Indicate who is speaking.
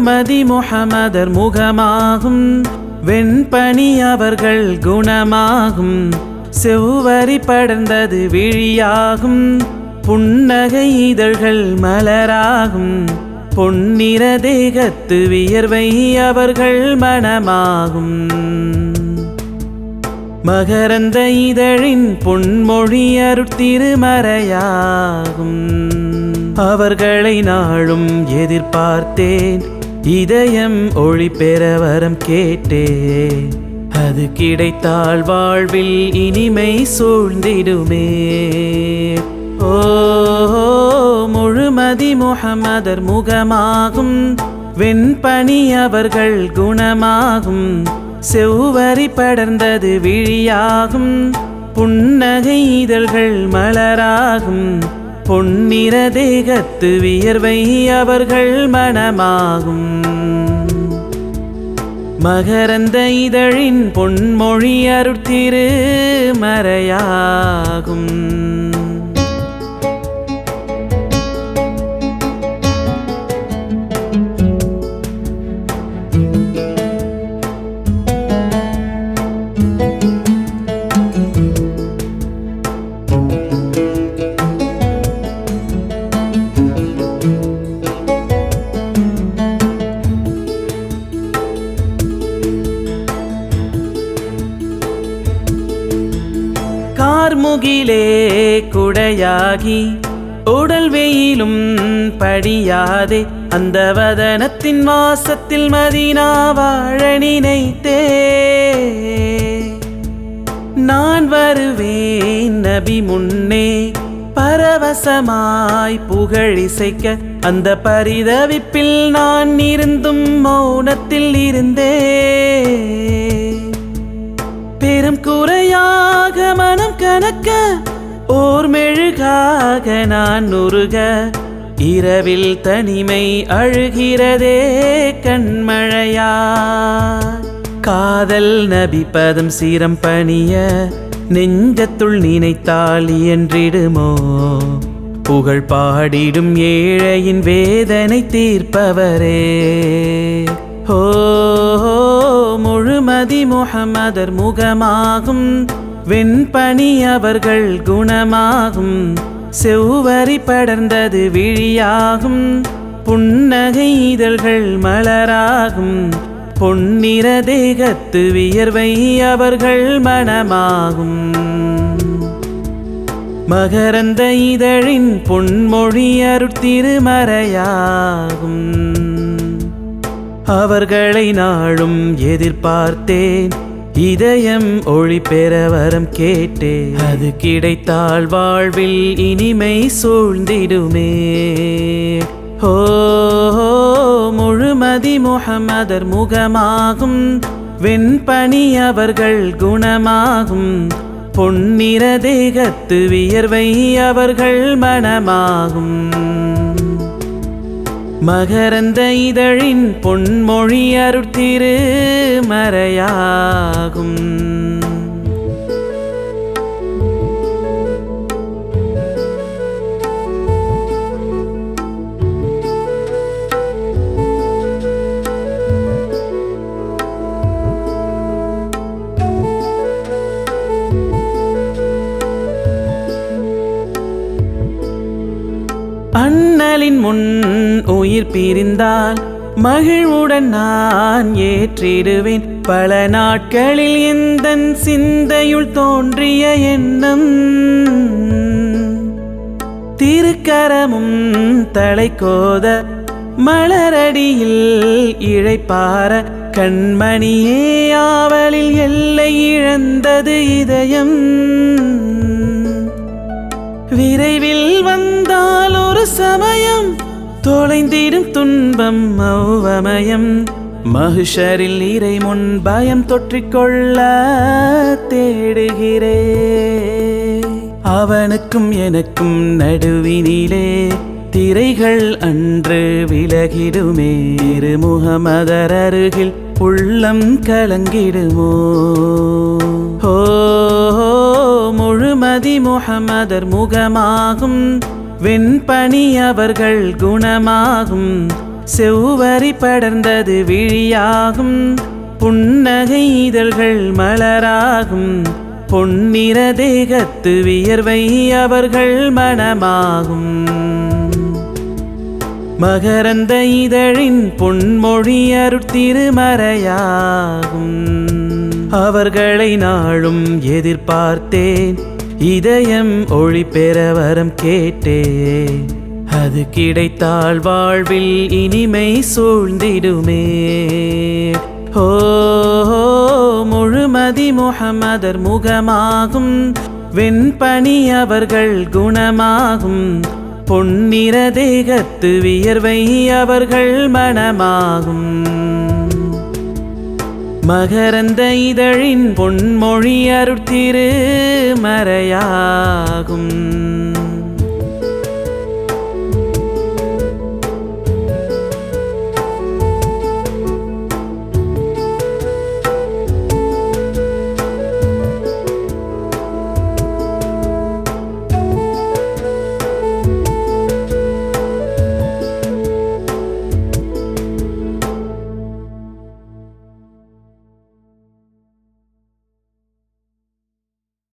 Speaker 1: முழுமதி முகமதர் முகமாகும் வெண்பனி அவர்கள் குணமாகும் செவ்வரி படர்ந்தது விழியாகும் புன்னகை இதழ்கள் மலராகும் பொன்னிற தேகத்து வியர்வை அவர்கள் மனமாகும் மகரந்த இதழின் பொன்மொழி அருட்திருமறையாகும் அவர்களை நாளும் எதிர்பார்த்தேன் இதயம் ஒளி பெற வரம் கேட்டேன் அது கிடைத்தால் வாழ்வில் இனிமை சூழ்ந்திடுமே ஓ முழுமதி முகமதர் முகமாகும் வெண்பனி அவர்கள் குணமாகும் செவ்வரி படர்ந்தது விழியாகும் புன்னகை இதழ்கள் மலராகும் பொன்னிற தேகத்து வியர்வை அவர்கள் மனமாகும் மகரந்த இதழின் பொன்மொழி அருட்திரு மறையாகும் கார்முகிலே குடையாகி உடல் வெயிலும் படியாதே அந்த வதனத்தின் வாசத்தில் மதினா வாழ நினைத்தே நான் வருவேன் நபி முன்னே பரவசமாய் புகழிசைக்க அந்த பரிதவிப்பில் நான் இருந்தும் மௌனத்தில் இருந்தே பெரும் குறையாக மனம் கணக்க ஓர் மெழுகாக நான் நுருக இரவில் தனிமை அழுகிறதே கண்மழையா காதல் நபி பதம் சீரம் பணிய நெஞ்சத்துள் நினைத்தால் இயன்றிடுமோ புகழ் பாடிடும் ஏழையின் வேதனை தீர்ப்பவரே ஓ முழுமதி முகமதர் முகமாகும் வெண்பனி அவர்கள் குணமாகும் செவ்வரி படர்ந்தது விழியாகும் புன்னகை இதழ்கள் மலராகும் பொன்னிற தேகத்து வியர்வை அவர்கள் மனமாகும் மகரந்த இதழின் பொன்மொழி அருட்திருமறையாகும் அவர்களை நாளும் எதிர்பார்த்தேன் இதயம் ஒளி பெற வரம் கேட்டேன் அது கிடைத்தால் வாழ்வில் இனிமை சூழ்ந்திடுமே ஓ முழுமதி முகமதர் முகமாகும் வெண்பனி அவர்கள் குணமாகும் பொன்னிற தேகத்து வியர்வை அவர்கள் மனமாகும் மகரந்த இதழின் பொன்மொழி அருட்திரு மறையாகும் அண்ணலின் முன் உயிர் பிரிந்தால் மகிழ்வுடன் நான் ஏற்றிடுவேன் பல நாட்களில் எந்த சிந்தையுள் தோன்றிய எண்ணம் திருக்கரமும் தலைக்கோத மலரடியில் இழைப்பார கண்மணியே ஆவலில் எல்லை இழந்தது இதயம் விரைவில் வந்தால் ஒரு சமயம் தொலைந்திடும் துன்பம் மௌவமயம் மகிஷரில் இறை முன் பயம் தொற்றிக்கொள்ள தேடுகிறே அவனுக்கும் எனக்கும் நடுவினிலே திரைகள் அன்று விலகிடுமே இரு முகமதர் அருகில் உள்ளம் கலங்கிடுமோ ஓ முழுமதி முகமதர் முகமாகும் வெண்பனி அவர்கள் குணமாகும் செவ்வரி படர்ந்தது விழியாகும் புன்னகை இதழ்கள் மலராகும் பொன்னிற தேகத்து வியர்வை அவர்கள் மனமாகும் மகரந்த இதழின் பொன்மொழி அருட்திருமறையாகும் அவர்களை நாளும் எதிர்பார்த்தேன் இதயம் ஒளி பெற வரம் கேட்டேன் அது கிடைத்தால் வாழ்வில் இனிமை சூழ்ந்திடுமே ஓ முழுமதி முகமதர் முகமாகும் வெண்பனி அவர்கள் குணமாகும் பொன்னிற தேகத்து வியர்வை அவர்கள் மனமாகும் மகரந்த இதழின் பொன்மொழி அருட்திரு மறையாகும்